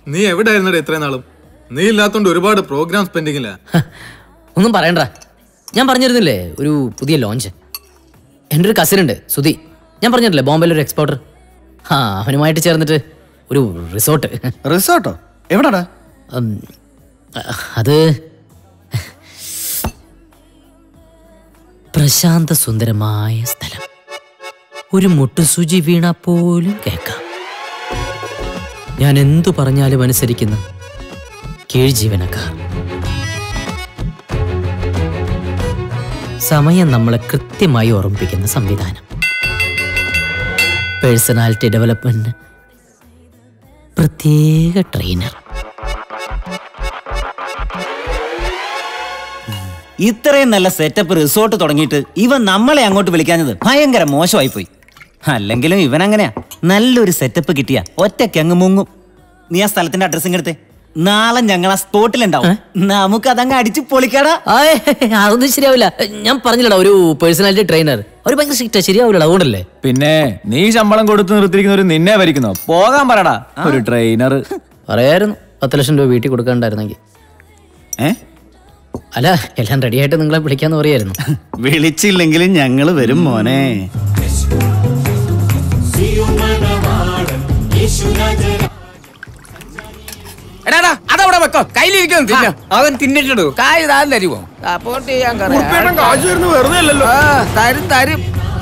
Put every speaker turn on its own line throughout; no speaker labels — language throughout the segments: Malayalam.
നീ എവിടെയായിരുന്നടേ ഇത്രയും നാളും നീ ഇല്ലാത്തോണ്ട് ഒരുപാട് പ്രോഗ്രാം സ്പെൻഡിങ്ങില്ല
ഒന്നും പറയണ്ട ഞാൻ പറഞ്ഞിരുന്നില്ലേ ഒരു പുതിയ ലോഞ്ച് എൻ്റെ ഒരു കസിൻ ഉണ്ട് സുധി ഞാൻ പറഞ്ഞിട്ടില്ലേ ബോംബെയിൽ ഒരു എക്സ്പോർട്ടർ ആ അവനുമായിട്ട് ചേർന്നിട്ട് ഒരു റിസോർട്ട്
റിസോർട്ടോ എവിടാടാ
അത് പ്രശാന്ത സുന്ദരമായ സ്ഥലം ഒരു മുട്ടുസൂചി വീണ പോലും കേൾക്കാം ഞാൻ എന്തു പറഞ്ഞാലും അനുസരിക്കുന്ന കീഴ് ജീവനക്കാർ സമയം നമ്മളെ കൃത്യമായി ഓർമ്മിപ്പിക്കുന്ന സംവിധാനം പേഴ്സണാലിറ്റി ഡെവലപ്മെന്റ് പ്രത്യേക ട്രെയിനർ
ഇത്രയും നല്ല സെറ്റപ്പ് റിസോർട്ട് തുടങ്ങിയിട്ട് ഇവൻ നമ്മളെ അങ്ങോട്ട് വിളിക്കാഞ്ഞത് ഭയങ്കര മോശമായി പോയി അല്ലെങ്കിലും ഇവൻ അങ്ങനെയാ നല്ലൊരു സെറ്റപ്പ് കിട്ടിയ ഒറ്റയ്ക്ക് അങ്ങ് മുങ്ങും നീ ആ സ്ഥലത്തിന്റെ അഡ്രസ്സിങ് എടുത്തേ നാളെ ഞങ്ങൾ ആ സ്പോട്ടിലുണ്ടാവും നമുക്ക് അതങ്ങ് അടിച്ച് പൊളിക്കാടാ
ആയ്, അതൊന്നും ശരിയാവില്ല ഞാൻ പറഞ്ഞില്ലടാ ഒരു പേഴ്സണാലിറ്റി ട്രെയിനർ അവർ ഭയങ്കര സ്ട്രിക്റ്റാ ശരിയാവില്ലടാ അതുകൊണ്ടല്ലേ
പിന്നെ നീ ശമ്പളം കൊടുത്ത് നിർത്തിയിരിക്കുന്നവര് നിന്നെ ഭരിക്കുന്നോ പോകാൻ പറടാ ഒരു ട്രെയിനർ
പറയായിരുന്നു പത്ത് ലക്ഷം രൂപ വീട്ടിൽ കൊടുക്കാണ്ടായിരുന്നെങ്കിൽ
ഏ
അല്ല എല്ലാം റെഡിയായിട്ട് നിങ്ങളെ വിളിക്കാന്ന് പറയായിരുന്നു
വിളിച്ചില്ലെങ്കിലും ഞങ്ങള് വരും മോനെ
എടാ അതവിടെ വെക്കോ കയ്യിലിരിക്കും തിന്നോ അവൻ തിന്നിട്ടിടൂ കായ് താൻ തരുമോ സപ്പോർട്ട് ചെയ്യാൻ
കാശ് വരുന്ന വെറുതെ അല്ലല്ലോ
തരും തരും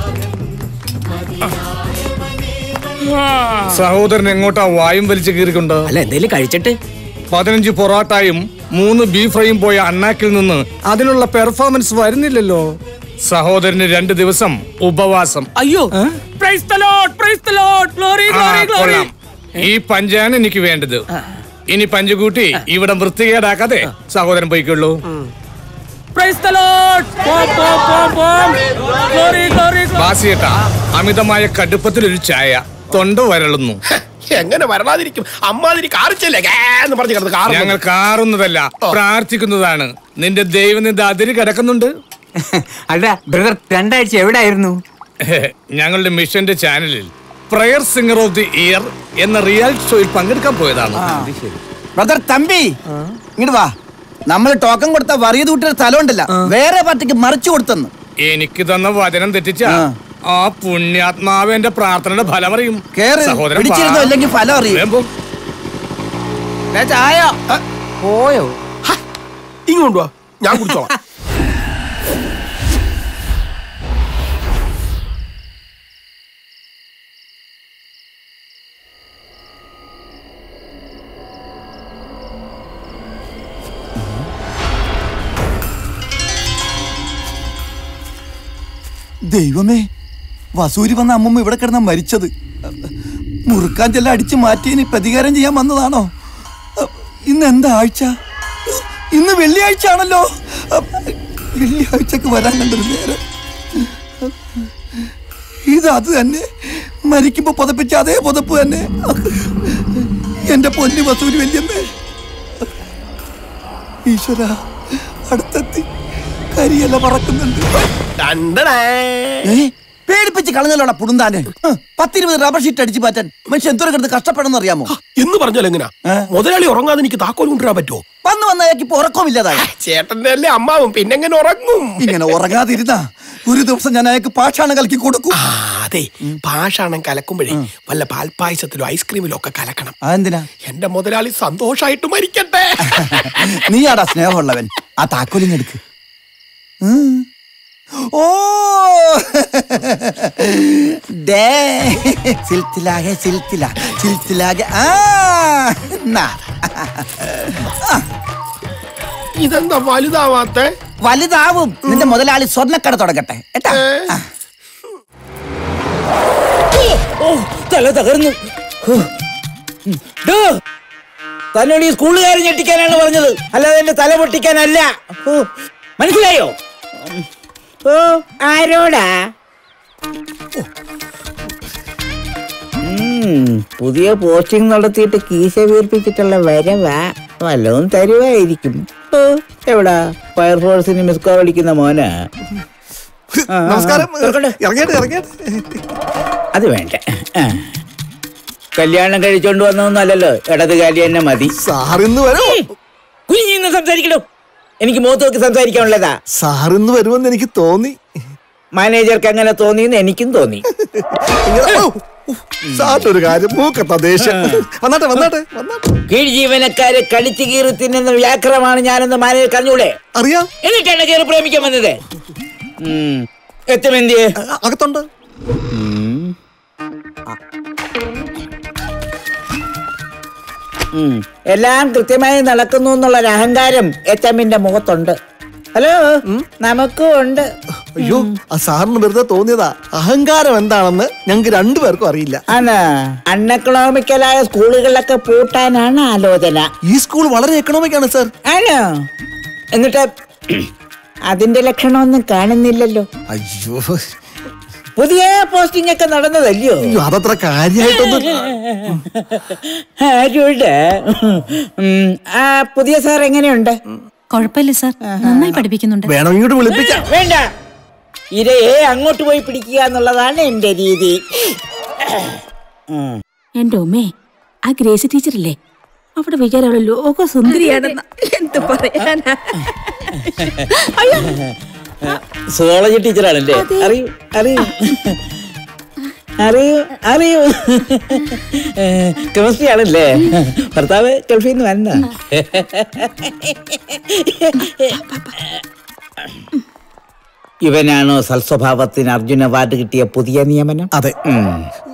സഹോദരൻ എങ്ങോട്ടാ വായും വലിച്ചു കീറിക്കൊണ്ട്
അല്ല എന്തേലും കഴിച്ചിട്ട്
പതിനഞ്ച് പൊറോട്ടയും മൂന്ന് ബീഫ് ഫ്രൈയും പോയ അണ്ണാക്കിൽ നിന്ന് അതിനുള്ള പെർഫോമൻസ് വരുന്നില്ലല്ലോ സഹോദരന് രണ്ട് ദിവസം ഉപവാസം
അയ്യോ praise the lord praise the lord glory
ആ,
ഗ്ലോറി ഗ്ലോറി
കൊള്ളാം. ഈ പഞ്ചാണ് എനിക്ക് വേണ്ടത് ഇനി പഞ്ച് കൂട്ടി ഇവിടം വൃത്തികേടാക്കാതെ സഹോദരൻ പോയിക്കൊള്ളൂ
പ്രൈസ് ദ ലോർഡ് പോം പോം പോം പോം ഗ്ലോറി ഗ്ലോറി
ബാസിയേട്ടാ അമിതമായ കടുപ്പത്തിൽ ഒരു ചായ തൊണ്ട വരളുന്നു
എങ്ങനെ വരണാതിരിക്കും അമ്മാതിരി കാറിച്ചല്ലേ എന്ന് പറഞ്ഞു കിടന്ന് കാർ
ഞങ്ങൾ കാറുന്നതല്ല പ്രാർത്ഥിക്കുന്നതാണ് നിന്റെ ദൈവനിന്ദ അതിര് കിടക്കുന്നുണ്ട്
അല്ല ബ്രദർ രണ്ടാഴ്ച എവിടെയായിരുന്നു
ഞങ്ങളുടെ മിഷന്റെ ചാനലിൽ prayer singer of the year എന്ന റിയാലിറ്റി ഷോയിൽ പങ്കെടുക്കാൻ പോയതാണ്
ബ്രദർ തമ്പി ഇങ്ങോട്ട് വാ നമ്മൾ ടോക്കൺ കൊടുത്ത വറിയത് കുട്ടിയുടെ സ്ഥലം ഉണ്ടല്ല വേറെ പാർട്ടിക്ക് മറിച്ചു കൊടുത്തെന്ന്
എനിക്ക് തന്ന വചനം തെറ്റിച്ച ആ പുണ്യാത്മാവ് എന്റെ പ്രാർത്ഥനയുടെ ഫലം അറിയും
കേറ്
സഹോദരൻ
പിടിച്ചിരുന്നോ
വാ.
ഇല്ലെങ്കിൽ ഫലം അറിയും
വേഗം പോ.
ചായ പോയോ
ഇങ്ങോട്ട് വാ ഞാൻ കുടിച്ചോളാം
ദൈവമേ വസൂരി വന്ന അമ്മമ്മ ഇവിടെ കിടന്ന മരിച്ചത് മുറുക്കാൻ ചെല്ല അടിച്ചു മാറ്റിയതിന് പ്രതികാരം ചെയ്യാൻ വന്നതാണോ ഇന്ന് എന്താ ആഴ്ച ഇന്ന് വെള്ളിയാഴ്ച ആണല്ലോ വെള്ളിയാഴ്ചക്ക് വരാൻ കണ്ടൊരു നേരം ഇത് അത് തന്നെ മരിക്കുമ്പോ പുതപ്പിച്ച അതേ പുതപ്പ് തന്നെ എന്റെ പൊന്നു വസൂരി വല്യമ്മേ ഈശ്വര അടുത്തെത്തി കരിയല്ല പറക്കുന്നുണ്ട് ഏ? പേടിപ്പിച്ച് കളഞ്ഞല്ലോടാ പുടുന്താന് ഹ്, പത്തിരുപത് റബ്ബർ ഷീറ്റ് അടിച്ചു മാറ്റാൻ മനുഷ്യൻ എന്തോരം കിടന്ന് കഷ്ടപ്പെടുന്ന അറിയാമോ
എന്ന് പറഞ്ഞാൽ എങ്ങനാ മുതലാളി ഉറങ്ങാതെ എനിക്ക് താക്കോൽ കൊണ്ടുവരാൻ പറ്റുമോ
വന്ന് വന്ന അയാൾക്ക് ഇപ്പൊ ഉറക്കമില്ലാതായി
ചേട്ടന്റെ അല്ലേ അമ്മാവും പിന്നെ എങ്ങനെ ഉറങ്ങും
ഇങ്ങനെ ഉറങ്ങാതിരുന്ന ഒരു ദിവസം ഞാൻ അയാൾക്ക് പാഷാണം കലക്കി കൊടുക്കും
ആ, അതെ പാഷാണം കലക്കുമ്പോഴേ വല്ല പാൽപ്പായസത്തിലോ ഐസ്ക്രീമിലോ ഒക്കെ കലക്കണം
അതെന്തിനാ
എന്റെ മുതലാളി സന്തോഷായിട്ട് മരിക്കട്ടെ
നീയാടാ സ്നേഹമുള്ളവൻ ആ താക്കോലിങ് എടുക്ക് ഉം. ഓ ഡേ സിൽത്തിലാകെ സിൽത്തില സിൽത്തിലാകെ ആ നാ.
ഇതെന്താ വലുതാവാത്ത
വലുതാവും നിന്റെ മുതലാളി സ്വർണ്ണക്കട തുടങ്ങട്ടെ കേട്ടാ ആ.
ഓ തല തകർന്നു ഹോ. ഉം. ഡോ, തന്നോട് ഈ സ്കൂളുകാരൻ ഞെട്ടിക്കാനാണ് പറഞ്ഞത് അല്ലാതെ എന്റെ തല പൊട്ടിക്കാനല്ല ഓ, മനസ്സിലായോ ഉം. ഓ ആരോടാ പുതിയ പോസ്റ്റിംഗ് നടത്തിയിട്ട് കീശ വീർപ്പിച്ചിട്ടുള്ള വരവാ വല്ലതും തരുവായിരിക്കും ഓ എവിടാ ഫയർഫോഴ്സിന് മിസ് കോൾ അടിക്കുന്ന മോനാ ആ, ആ,
നമസ്കാരം
തുറക്കട്ടെ.
ഇറങ്ങിയിട്ട് ഇറങ്ങിയിട്ട്
അത് വേണ്ട ആ. കല്യാണം കഴിച്ചോണ്ട് വന്നൊന്നല്ലല്ലോ ഇടത് കാലി തന്നെ മതി
സാറിന്ന് വരോ
കുഞ്ഞിന്ന് സംസാരിക്കണോ എനിക്ക് മുഖത്ത് നോക്കി സംസാരിക്കാനുള്ളതാ
സാറിന്ന് വരുമെന്ന് എനിക്ക് തോന്നി
മാനേജർക്ക് അങ്ങനെ തോന്നിയെന്ന് എനിക്കും തോന്നി
ഇങ്ങനെ, ഓ, ഉഫ്, സാറിന്റെ ഒരു കാര്യം മൂക്കത്ത ദേഷ്യം വന്നാട്ടെ വന്നാട്ടെ വന്നാട്ടെ
കീഴ് ജീവനക്കാരെ കടിച്ചു കീറി തിന്നുന്ന വ്യാക്രമാണ് ഞാനെന്ന് മാനേജർ അറിഞ്ഞൂടെ
അറിയാം
എന്നിട്ടാണ് കയറി പ്രേമിക്കാൻ വന്നത് ഉം. എത്തുമെന്തിയെ
അ- അകത്തുണ്ട്
ഉം. എല്ലാം കൃത്യമായി നടക്കുന്നു എന്നുള്ളൊരു അഹങ്കാരം എച്ചമ്മിന്റെ മുഖത്തുണ്ട് ഹലോ നമുക്കും ഉണ്ട്
അയ്യോ ആ സാറിന് വെറുതെ തോന്നിയതാ അഹങ്കാരം എന്താണെന്ന് ഞങ്ങൾക്ക് രണ്ടുപേർക്കും അറിയില്ല
ആണ് അൺഎക്കണോമിക്കലായ സ്കൂളുകളിലൊക്കെ പൂട്ടാനാണ് ആലോചന
ഈ സ്കൂൾ വളരെ എക്കണോമിക് ആണ് സാർ
ആണോ എന്നിട്ട് അതിന്റെ ലക്ഷണമൊന്നും കാണുന്നില്ലല്ലോ
അയ്യോ
പുതിയ പോസ്റ്റിംഗ് ഒക്കെ നടന്നതല്ലയോ
അയ്യോ, അതത്ര കാര്യമായിട്ടൊന്നും
ആരുടെ ഉം, ആ പുതിയ സാർ എങ്ങനെയുണ്ട്
കുഴപ്പമില്ല സാർ നന്നായി പഠിപ്പിക്കുന്നുണ്ട്
വേണം ഇങ്ങോട്ട് വിളിപ്പിക്കാം
വേണ്ട ഇരയെ അങ്ങോട്ട് പോയി പിടിക്കുക എന്നുള്ളതാണ് എന്റെ രീതി
എന്റെ ഉമ്മേ ആ ഗ്രേസി ടീച്ചറില്ലേ അവിടെ വിചാരം അവള് ലോക സുന്ദരിയാണെന്ന് എന്ത് പറയാനാ
സുവോളജി ടീച്ചറാണല്ലേ അറിയൂ അറിയൂ അറിയൂ അറിയൂ കെമിസ്ട്രി ആണല്ലേ ഭർത്താവ് ഗൾഫിൽ നിന്ന് വന്ന ഇവനാണോ സൽസ്വഭാവത്തിന് അർജുന അവാർഡ് കിട്ടിയ പുതിയ നിയമനം
അതെ
ഉം.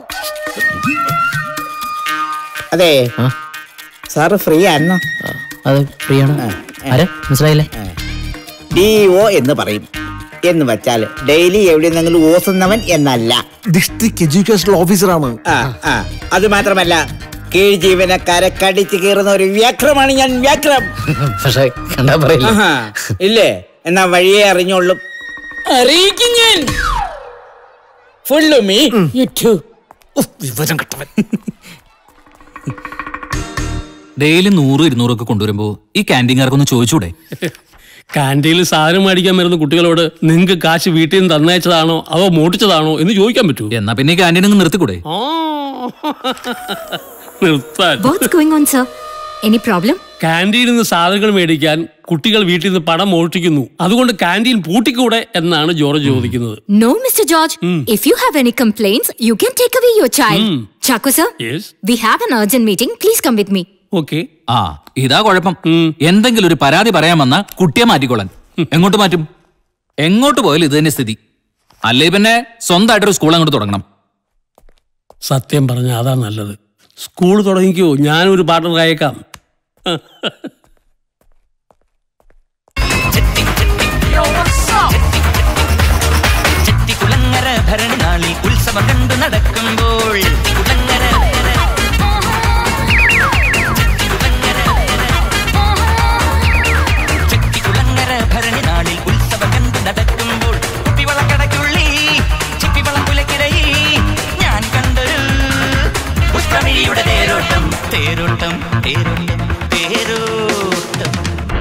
അതെ
ആ
സാറ് ഫ്രീ ആണോ
ആ, അത് ഫ്രീ ആണ് ആരെ മനസ്സിലായില്ലേ
ഡി ഒ എന്ന് പറയും എന്ന് വെച്ചാൽ ഡെയിലി എവിടെയെന്നെങ്കിലും ഓസുന്നവൻ എന്നല്ല
ഡിസ്ട്രിക്ട് എഡ്യൂക്കേഷണൽ ഓഫീസറാണ്
ആ ആ അത് മാത്രമല്ല കീഴ് ജീവനക്കാരെ കടിച്ചു കീറുന്ന ഒരു വ്യാക്രമാണ് ഞാൻ വ്യാക്രം
പക്ഷെ കണ്ടാ പറയില്ല
ആഹാ, ഇല്ലേ എന്നാ വഴിയെ അറിഞ്ഞോളും അറിയിക്കും ഞാൻ ഫുള്ളു മീ യുറ്റു
വിവരം കെട്ടവൻ
ഡെയിലി നൂറ് ഇരുന്നൂറൊക്കെ കൊണ്ടുവരുമ്പോ ഈ ക്യാൻറ്റീൻകാർക്കൊന്ന് ചോദിച്ചൂടെ
കാന്റീനിൽ സാധനം മേടിക്കാൻ വരുന്ന കുട്ടികളോട് നിങ്ങൾക്ക് കാശ് വീട്ടിൽ നിന്ന് തന്നയച്ചതാണോ അതോ മോട്ടിച്ചതാണോ എന്ന് ചോദിക്കാൻ പറ്റൂ
എന്നാ പിന്നെ ഈ ക്യാൻറ്റീൻ അങ്ങ് നിർത്തിക്കൂടെ
ആ നിർത്താൻ
what's going on sir any problem
കാന്റീനിൽ നിന്ന് സാധനങ്ങൾ മേടിക്കാൻ കുട്ടികൾ വീട്ടിൽ നിന്ന് പണം മോഷ്ടിക്കുന്നു അതുകൊണ്ട് കാന്റീൻ പൂട്ടിക്കൂടെ എന്നാണ് ജോർജ് ചോദിക്കുന്നത്
no mister George if you have any complaints you can take away your child Chacko sir
yes
we have an urgent meeting please come with me
okay
ആ ഇതാ കുഴപ്പം എന്തെങ്കിലും ഒരു പരാതി പറയാൻ വന്ന കുട്ടിയെ മാറ്റിക്കോളാൻ എങ്ങോട്ട് മാറ്റും എങ്ങോട്ട് പോയാലും ഇത് തന്നെ സ്ഥിതി അല്ലേ പിന്നെ സ്വന്തമായിട്ടൊരു സ്കൂൾ അങ്ങോട്ട് തുടങ്ങണം
സത്യം പറഞ്ഞ അതാ നല്ലത് സ്കൂൾ തുടങ്ങിക്കോ ഞാനൊരു പാർട്ണർ അയക്കാം
കുളങ്ങര ഭരണി നാളിൽ ഉത്സവം കണ്ടു നടക്കുമ്പോൾ കുളങ്ങര കുളങ്ങര ഭരണി നാളിൽ ഉത്സവം കണ്ടു നടക്കുമ്പോൾ കുപ്പിവളക്കടയ്ക്കുള്ളിൽ ചിപ്പിവളം പുലക്കിടയിൽ ഞാൻ കണ്ടൊരു പുഷ്പമിഴിയുടെ തേരോട്ടം തേരോട്ടം തേരോട്ടം തേരോട്ടം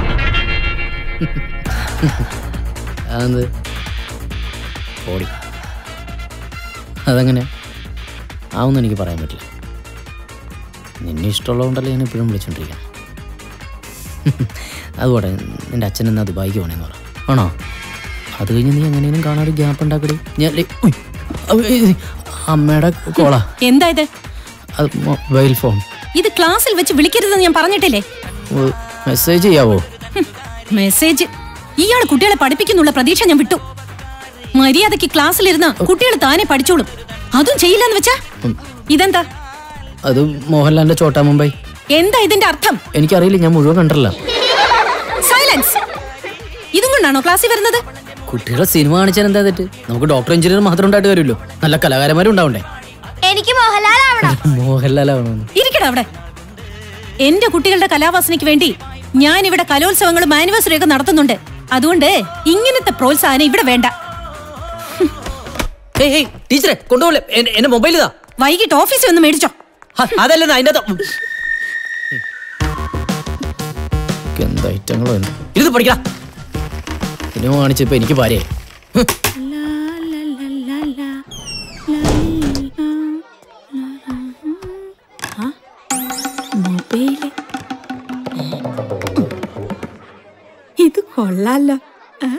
അതെന്ത് ഓടി അതെങ്ങനെ ആവുമെന്ന് എനിക്ക് പറയാൻ പറ്റില്ല നിന്നെ ഇഷ്ടമുള്ളതുകൊണ്ടല്ലേ ഞാൻ ഇപ്പോഴും വിളിച്ചോണ്ടിരിക്കാം അതുപോട്ടെ നിന്റെ അച്ഛൻ എന്നാ ദുബായിക്ക് പോണേന്ന് പറ ആണോ അത് കഴിഞ്ഞ് നീ എങ്ങനെയും കാണാൻ ഗ്യാപ്പ് ഉണ്ടാക്കടി ഞാൻ ലേ- ഉയ്. അവ- ഏയ്. അമ്മയുടെ കോളാ
എന്താ ഇത്
അത് മൊബൈൽ ഫോൺ
ഇത് ക്ലാസ്സിൽ വെച്ച് വിളിക്കരുതെന്ന് ഞാൻ പറഞ്ഞിട്ടില്ലേ
മെസ്സേജ് ചെയ്യാവോ
മെസ്സേജ് ഇയാൾ കുട്ടികളെ പഠിപ്പിക്കുന്നുള്ള പ്രതീക്ഷ ഞാൻ വിട്ടു മര്യാദക്ക് ക്ലാസ്സിലിരുന്ന കുട്ടികൾ താനെ പഠിച്ചോളും അതും ചെയ്യില്ലെന്ന് വെച്ചാ ഇതെന്താ
അത് മോഹൻലാലിന്റെ ചോട്ടാ മുംബൈ
എന്താ ഇതിന്റെ അർത്ഥം
എനിക്കറിയില്ല ഞാൻ മുഴുവൻ കണ്ടല്ല
സൈലൻസ് ഇതും കൊണ്ടാണോ ക്ലാസ്സിൽ വരുന്നത്
കുട്ടികളെ സിനിമ കാണിച്ചാൽ എന്താ തെറ്റ് നമുക്ക് ഡോക്ടർ എഞ്ചിനീയർ മാത്രം ഉണ്ടായിട്ട് വരുമല്ലോ നല്ല കലാകാരന്മാരും ഉണ്ടാവണ്ടേ
എനിക്ക് മോഹൻലാൽ ആവണം
മോഹൻലാലാവണമെന്ന്
ഇരിക്കട അവിടെ എന്റെ കുട്ടികളുടെ കലാവാസനയ്ക്ക് വേണ്ടി ഞാൻ ഇവിടെ കലോത്സവങ്ങളും ആനിവേഴ്സറി ഒക്കെ നടത്തുന്നുണ്ട് അതുകൊണ്ട് ഇങ്ങനത്തെ പ്രോത്സാഹനം ഇവിടെ വേണ്ട
ടീച്ചറെ കൊണ്ടുപോലെ എന്റെ മൊബൈൽ ഇതാ
വൈകിട്ട് ഓഫീസിൽ ഒന്ന് മേടിച്ചോ
അതല്ലെന്ന് അതിന്റെ അകത്ത് എന്ത് ഐറ്റങ്ങളോ എന്ത് ഇത് പഠിക്കണം സിനിമ കാണിച്ചപ്പോ എനിക്ക് ഭാര്യയായി
കൊള്ളാലോ ആ?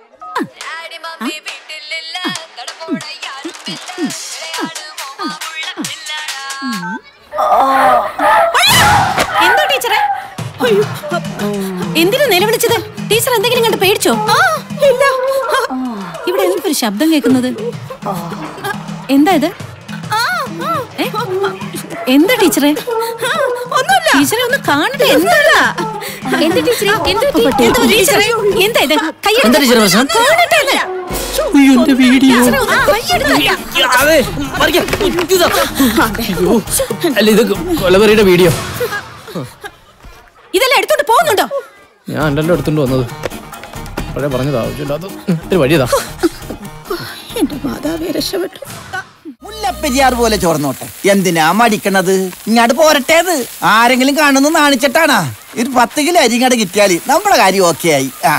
എന്താ ടീച്ചറെ എന്തിനു നിലവിളിച്ചത് ടീച്ചർ എന്തെങ്കിലും കണ്ട് പേടിച്ചോ ഇല്ല ഇവിടെ എന്തൊരു ശബ്ദം കേൾക്കുന്നത് എന്താ ഇത് ഏ? എന്താ ടീച്ചറെ ടീച്ചറെ ഒന്ന് കാണട്ടെ എന്താ എന്താ ടീച്ചറെ എന്താ ടീ- എന്താ ടീച്ചറെ എന്താ ഇത് കയ്യെടുത്ത്
എന്താ ടീച്ചറെ പ്രശ്നം?
കാണട്ടെ എന്ന്. ടീച്ചറെ ഒന്ന് കയ്യെടുത്ത്
അതെ മറിക്കാം. ഇതാ. അയ്യോ. അല്ല ഇത് കൊലവറിയുടെ വീഡിയോ
ഇതെല്ലാം എടുത്തോണ്ട് പോകുന്നുണ്ടോ
ഞാൻ അല്ലല്ലോ എടുത്തോണ്ട് വന്നത് പഴയ പറഞ്ഞത് ആവശ്യമില്ലാത്ത ഒരു വഴിയതാ
എന്റെ മാതാവേ രക്ഷപ്പെട്ടു
മുല്ലപ്പെരിയാർ പോലെ ചോർന്നോട്ടെ എന്തിനാ മടിക്കണത് ഇങ്ങോട്ട് പോരട്ടേത് ആരെങ്കിലും കാണുന്നു നാണിച്ചിട്ടാണാ ഒരു പത്ത് കിലോ അരിങ്ങട് കിട്ടിയാല് നമ്മുടെ കാര്യം ഓക്കെ ആയി ആ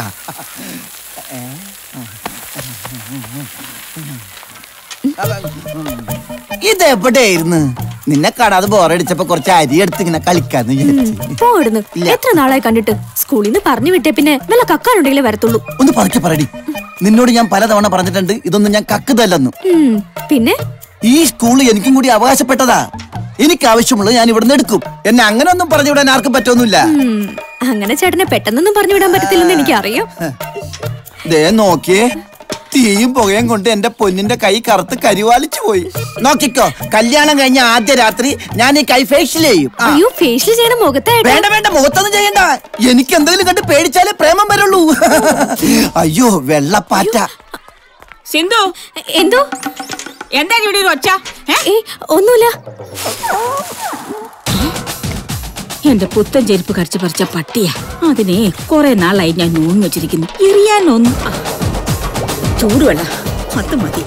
ഇതെവിടെയായിരുന്നു നിന്നെ കാണാതെ ബോറടിച്ചപ്പോ കുറച്ച് അരി എടുത്ത് ഇങ്ങനെ കളിക്കാന്ന് വിചാരിച്ചു
പോടുന്നു എത്ര നാളായി കണ്ടിട്ട് സ്കൂളിൽ നിന്ന് പറഞ്ഞു വിട്ടേ പിന്നെ വല്ല കക്കാനുണ്ടെങ്കിലേ വരത്തുള്ളൂ
ഒന്ന് പറിച്ചു പറടി നിന്നോട് ഞാൻ പലതവണ പറഞ്ഞിട്ടുണ്ട് ഇതൊന്നും ഞാൻ കക്കുതല്ലെന്ന്
ഉം, പിന്നെ
ഈ സ്കൂൾ എനിക്കും കൂടി അവകാശപ്പെട്ടതാ എനിക്ക് ആവശ്യമുള്ളത് ഞാൻ ഇവിടുന്ന് എടുക്കും എന്നെ അങ്ങനെ ഒന്നും പറഞ്ഞു വിടാൻ ആർക്കും പറ്റൊന്നുമില്ല
ഉം, അങ്ങനെ ചേട്ടനെ പെട്ടെന്നൊന്നും പറഞ്ഞു വിടാൻ പറ്റത്തില്ലെന്ന് എനിക്കറിയാം
ദേ നോക്കിയേ തീയും പുകയും കൊണ്ട് എന്റെ പൊന്നിന്റെ കൈ കറുത്ത് കരിവാലിച്ചു പോയി നോക്കിക്കോ കല്യാണം കഴിഞ്ഞ ആദ്യ രാത്രി ഞാൻ ഈ കൈ ഫേഷ്യൽ ചെയ്യും ആ.
അയ്യോ ഫേഷ്യൽ ചെയ്യണ മുഖത്തായിട്ട്
വേണ്ട വേണ്ട മുഖത്തൊന്നും ചെയ്യണ്ട എനിക്ക് എന്തെങ്കിലും കണ്ട് പേടിച്ചാലേ പ്രേമം വരുള്ളൂ അയ്യോ വെള്ളപ്പാറ്റ
സിന്ധു
എന്തോ
എന്താ ഇവിടെ ഒരു ഒച്ച
ഏ ഒന്നുമില്ല
എന്റെ പുത്തൻ ചെരുപ്പ് കടിച്ചു പറിച്ച പട്ടിയാ അതിനെ കുറെ നാളായി ഞാൻ നൂൺ വെച്ചിരിക്കുന്നു എറിയാനൊന്നും ആ, ചൂടുവെള്ള അത് മതി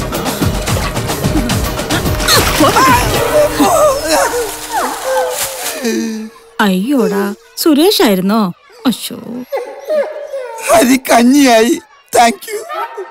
അയ്യോടാ സുരേഷ് ആയിരുന്നോ അശോ
അരി കഞ്ഞിയായി താങ്ക് യു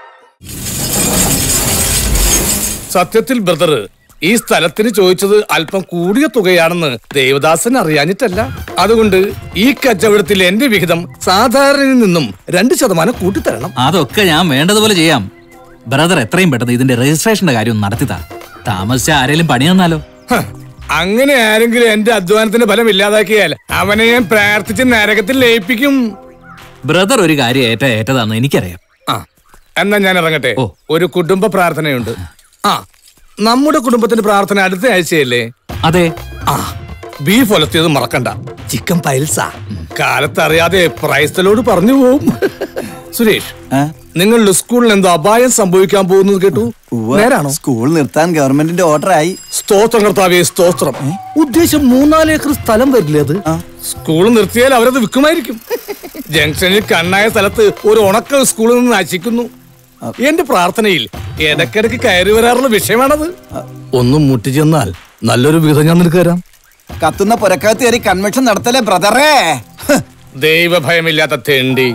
സത്യത്തിൽ ബ്രദർ ഈ സ്ഥലത്തിന് ചോദിച്ചത് അല്പം കൂടിയ തുകയാണെന്ന് ദേവദാസൻ അറിയാഞ്ഞിട്ടല്ല അതുകൊണ്ട് ഈ കച്ചവടത്തിൽ എന്റെ വിഹിതം സാധാരണയിൽ നിന്നും രണ്ട് ശതമാനം കൂട്ടിത്തരണം
അതൊക്കെ ഞാൻ വേണ്ടതുപോലെ ചെയ്യാം ബ്രദർ എത്രയും പെട്ടെന്ന് ഇതിന്റെ രജിസ്ട്രേഷന്റെ കാര്യം ഒന്ന് നടത്തിത്താ താമസിച്ച ആരെങ്കിലും പണി തന്നാലോ
ഹ, അങ്ങനെ ആരെങ്കിലും എന്റെ അധ്വാനത്തിന്റെ ഫലം ഇല്ലാതാക്കിയാൽ അവനെ ഞാൻ പ്രാർത്ഥിച്ച് നരകത്തിൽ ലയിപ്പിക്കും
ബ്രദർ ഒരു കാര്യം ഏറ്റ ഏറ്റതാന്ന് എനിക്കറിയാം
ആ എന്നാ ഞാൻ ഇറങ്ങട്ടെ ഒരു കുടുംബ പ്രാർത്ഥനയുണ്ട് ആ നമ്മുടെ കുടുംബത്തിന്റെ പ്രാർത്ഥന അടുത്ത ആഴ്ചയല്ലേ
അതെ
ആ ബീഫ് ഒലത്തിയത് മറക്കണ്ട ചിക്കൻ പൈൽസാ കാലത്ത് അറിയാതെ പ്രൈസ്തലോട് പറഞ്ഞു പോവും സുരേഷ് നിങ്ങളുടെ സ്കൂളിൽ എന്തോ അപായം സംഭവിക്കാൻ പോകുന്നത് കേട്ടു നേരാണോ
സ്കൂൾ നിർത്താൻ ഗവൺമെന്റിന്റെ ഓർഡർ ആയി
സ്തോത്രം കർത്താവേ സ്തോത്രം ഉദ്ദേശം മൂന്നാല് ഏക്കർ സ്ഥലം വരില്ലേ അത് സ്കൂൾ നിർത്തിയാൽ അവരത് വിൽക്കുമായിരിക്കും ജംഗ്ഷനിൽ കണ്ണായ സ്ഥലത്ത് ഒരു ഉണക്ക സ്കൂളിൽ നിന്ന് നശിക്കുന്നു എന്റെ പ്രാർത്ഥനയിൽ ഇടയ്ക്കിടയ്ക്ക് കയറി വരാറുള്ള വിഷയമാണത് ഒന്നും മുട്ടിച്ചെന്നാൽ നല്ലൊരു വിധം ഞാൻ നിനക്ക് തരാം
കത്തുന്ന പുരക്കകത്ത് കയറി കൺവെൻഷൻ നടത്തലേ ബ്രദറേ
ദൈവഭയമില്ലാത്ത തെണ്ടി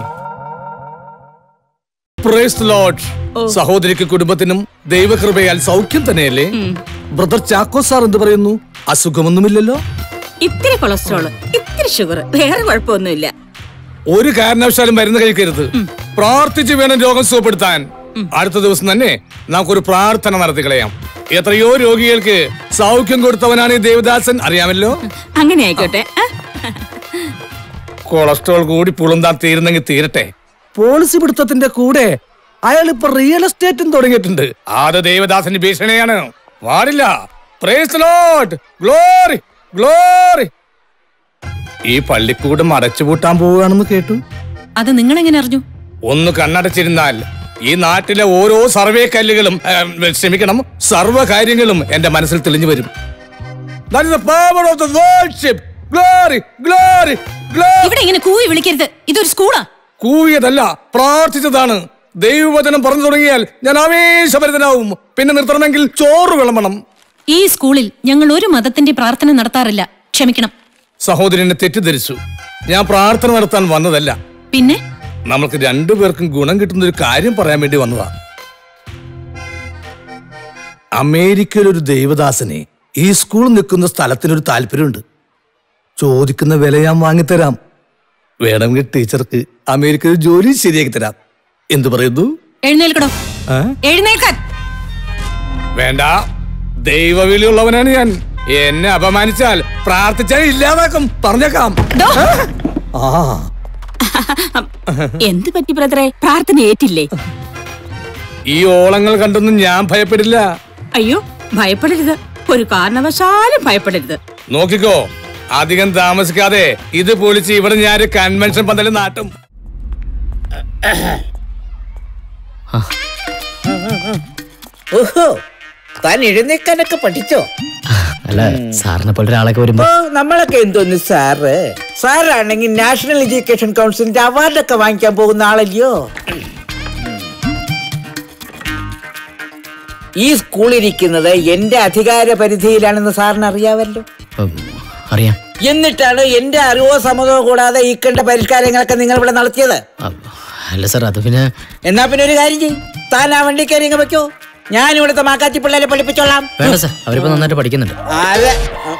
പ്രൈസ് ലോഡ് സഹോദരിക്ക് കുടുംബത്തിനും ദൈവകൃപയാൽ സൗഖ്യം തന്നെയല്ലേ ബ്രദർ ചാക്കോ സാർ എന്ത് പറയുന്നു അസുഖമൊന്നുമില്ലല്ലോ
ഇത്തിരി കൊളസ്ട്രോള് ഇത്തിരി ഷുഗർ വേറെ കുഴപ്പമൊന്നുമില്ല
ഒരു കാരണവശാലും മരുന്ന് കഴിക്കരുത് പ്രാർത്ഥിച്ച് വേണം രോഗം സുഖപ്പെടുത്താൻ അടുത്ത ദിവസം തന്നെ നമുക്കൊരു പ്രാർത്ഥന നടത്തി കളയാം എത്രയോ രോഗികൾക്ക് സൗഖ്യം കൊടുത്തവനാണ് ഈ ദേവദാസൻ അറിയാമല്ലോ
അങ്ങനെ ആയിക്കോട്ടെ ആ?
കൊളസ്ട്രോൾ കൂടി പുളുന്താൻ തീരുന്നെങ്കിൽ തീരട്ടെ പോളിസി പിടുത്തത്തിന്റെ കൂടെ അയാൾ ഇപ്പൊ റിയൽ എസ്റ്റേറ്റും തുടങ്ങിയിട്ടുണ്ട് അത് ദേവദാസന്റെ ഭീഷണിയാണ് പാടില്ല പ്രൈസ് ലോർഡ് ഗ്ലോറി ഗ്ലോറി ഈ പള്ളിക്കൂടം അടച്ചുപൂട്ടാൻ പോവുകയാണെന്ന് കേട്ടു
അത് നിങ്ങൾ എങ്ങനെ അറിഞ്ഞു
ഒന്ന് കണ്ണടച്ചിരുന്നാൽ ഈ നാട്ടിലെ ഓരോ സർവേ കല്ലുകളും ഏം, ക്ഷമിക്കണം സർവ്വ കാര്യങ്ങളും എന്റെ മനസ്സിൽ തെളിഞ്ഞു വരും That is the power of the worship. Glory, glory, glory.
ഇവിടെ ഇങ്ങനെ കൂവി വിളിക്കരുത് ഇതൊരു സ്കൂളാ
കൂവിയതല്ല പ്രാർത്ഥിച്ചതാണ് ദൈവവചനം പറഞ്ഞു തുടങ്ങിയാൽ ഞാൻ ആവേശഭരിതനാവും പിന്നെ നിർത്തണമെങ്കിൽ ചോറ് വിളമ്പണം
ഈ സ്കൂളിൽ ഞങ്ങൾ ഒരു മതത്തിന്റെ പ്രാർത്ഥന നടത്താറില്ല ക്ഷമിക്കണം
സഹോദരനെ തെറ്റിദ്ധരിച്ചു ഞാൻ പ്രാർത്ഥന നടത്താൻ വന്നതല്ല
പിന്നെ
നമ്മൾക്ക് രണ്ടുപേർക്കും ഗുണം കിട്ടുന്ന ഒരു കാര്യം പറയാൻ വേണ്ടി വന്നതാ അമേരിക്കയിൽ ഒരു ദൈവദാസനെ ഈ സ്കൂൾ നിൽക്കുന്ന സ്ഥലത്തിനൊരു താല്പര്യമുണ്ട് ചോദിക്കുന്ന വില ഞാൻ വാങ്ങിത്തരാം വേണമെങ്കിൽ ടീച്ചർക്ക് അമേരിക്കയിൽ ജോലി ശരിയാക്കി തരാം എന്തു പറയുന്നു
എഴുന്നേൽക്കടോ
ആ?
എഴുന്നേൽക്കാൻ
വേണ്ട ദൈവവിളിയുള്ളവനാണ് ഞാൻ എന്നെ അപമാനിച്ചാൽ പ്രാർത്ഥിച്ചാൽ ഇല്ലാതാക്കും പറഞ്ഞേക്കാം ആ
എന്ത് പറ്റി ബ്രദറെ പ്രാർത്ഥന ഏറ്റില്ലേ
ഈ ഓളങ്ങൾ കണ്ടൊന്നും ഞാൻ ഭയപ്പെടില്ല
അയ്യോ ഭയപ്പെടരുത് ഒരു കാരണവശാലും ഭയപ്പെടരുത്
നോക്കിക്കോ അധികം താമസിക്കാതെ ഇത് പൊളിച്ച് ഇവിടെ ഞാൻ ഒരു കൺവെൻഷൻ പന്തലിൽ നാട്ടും
ഓഹോ താൻ എഴുന്നേക്കാനൊക്കെ പഠിച്ചോ
അല്ല സാറിനെ പോലെ ഒരാളൊക്കെ
ഓ
വരുമ്പോ
നമ്മളൊക്കെ എന്തോന്ന് സാറ് സാറാണെങ്കിൽ നാഷണൽ എഡ്യൂക്കേഷൻ കൗൺസിലിന്റെ അവാർഡൊക്കെ വാങ്ങിക്കാൻ പോകുന്ന ആളല്ലയോ ഈ സ്കൂൾ ഇരിക്കുന്നത് എന്റെ അധികാര പരിധിയിലാണെന്ന് സാറിന് അറിയാവല്ലോ
ഉം, അറിയാം
എന്നിട്ടാണ് എന്റെ അറിവോ സമ്മതമോ കൂടാതെ ഈ കണ്ട പരിഷ്കാരങ്ങളൊക്കെ നിങ്ങൾ ഇവിടെ നടത്തിയത്
അല്ല സാർ അത് പിന്നെ
എന്നാ പിന്നെ ഒരു കാര്യം ചെയ്യും താൻ ആ വണ്ടി കയറി ഇങ്ങ് വെക്കോ ഞാൻ ഇവിടുത്തെ മാക്കാച്ചി പിള്ളേരെ പഠിപ്പിച്ചോളാം
വേണ്ട സാർ അവരിപ്പോ നന്നായിട്ട് പഠിക്കുന്നുണ്ട്
അതെ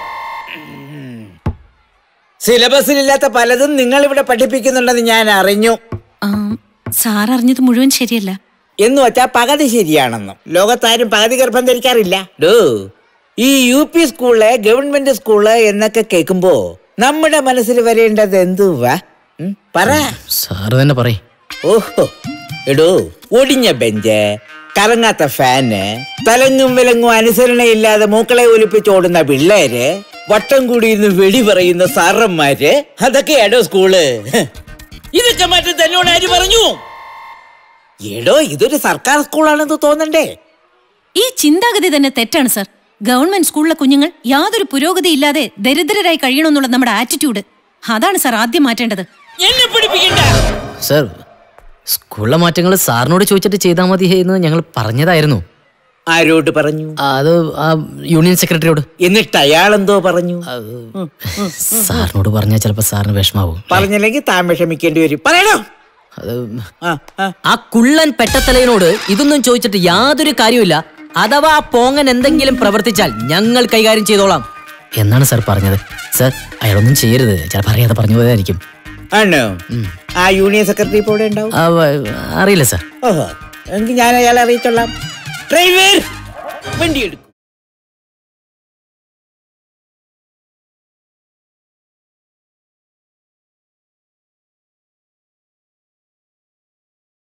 സിലബസിലില്ലാത്ത പലതും നിങ്ങൾ ഇവിടെ പഠിപ്പിക്കുന്നുണ്ടെന്ന് ഞാൻ അറിഞ്ഞു
സാർ അറിഞ്ഞത് മുഴുവൻ ശരിയല്ല
എന്ന് വെച്ചാ പകുതി ശരിയാണെന്നും ലോകത്താരും പകുതി ഗർഭം ധരിക്കാറില്ല ഡോ ഈ U P school government school എന്നൊക്കെ കേൾക്കുമ്പോ നമ്മുടെ മനസ്സിൽ വരേണ്ടത് എന്തുവാ ഉം, പറ
സാറ് തന്നെ പറയും
ഓഹോ എടോ ഒടിഞ്ഞ ബെഞ്ച് കറങ്ങാത്ത ഫാന് തലങ്ങും വിലങ്ങും അനുസരണയില്ലാതെ മൂക്കളെ ഒലിപ്പിച്ച് ഓടുന്ന പിള്ളേര് വട്ടം കൂടിയിരുന്ന് വെടി പറയുന്ന സാറന്മാര് അതൊക്കെയാടോ സ്കൂള് ഹ്. ഇതൊക്കെ മാറ്റി തന്നോട് ആര് പറഞ്ഞു എടോ ഇതൊരു സർക്കാർ സ്കൂളാണെന്ന് തോന്നണ്ടേ
ഈ ചിന്താഗതി തന്നെ തെറ്റാണ് സർ ഗവൺമെന്റ് സ്കൂളിലെ കുഞ്ഞുങ്ങൾ യാതൊരു പുരോഗതി ഇല്ലാതെ ദരിദ്രരായി കഴിയണമെന്നുള്ള നമ്മുടെ ആറ്റിറ്റ്യൂഡ് അതാണ് സർ ആദ്യം മാറ്റേണ്ടത്
എന്നെ പഠിപ്പിക്കണ്ട
സാർ സ്കൂളിലെ മാറ്റങ്ങൾ സാറിനോട് ചോദിച്ചിട്ട് ചെയ്താൽ മതി എന്ന് ഞങ്ങൾ പറഞ്ഞതായിരുന്നു
ആരോട് പറഞ്ഞു
അത് ആ യൂണിയൻ സെക്രട്ടറിയോട്
എന്നിട്ട് അയാൾ എന്തോ പറഞ്ഞു
സാറിനോട് പറഞ്ഞാൽ ചിലപ്പോൾ സാറിന് വിഷമാവും
പറഞ്ഞില്ലെങ്കിൽ താൻ വിഷമിക്കേണ്ടി വരും പറയണോ
അത് ആ കുള്ളൻ പെട്ടത്തലയിനോട് ഇതൊന്നും ചോദിച്ചിട്ട് യാതൊരു കാര്യമില്ല അഥവാ ആ പോങ്ങൻ എന്തെങ്കിലും പ്രവർത്തിച്ചാൽ ഞങ്ങൾ കൈകാര്യം ചെയ്തോളാം എന്നാണ് സാർ പറഞ്ഞത് സാർ അയാളൊന്നും ചെയ്യരുത് ചിലപ്പോൾ അറിയാതെ പറഞ്ഞു പോയതായിരിക്കും
ആണോ ആ യൂണിയൻ സെക്രട്ടറി ഇപ്പോൾ ഇവിടെ ഉണ്ടാവും
ആ, വ- അറിയില്ല സാർ
ഓഹോ എങ്കിൽ ഞാൻ അയാളെ അറിയിച്ചോളാം ഡ്രൈവർ വണ്ടി എടുക്കും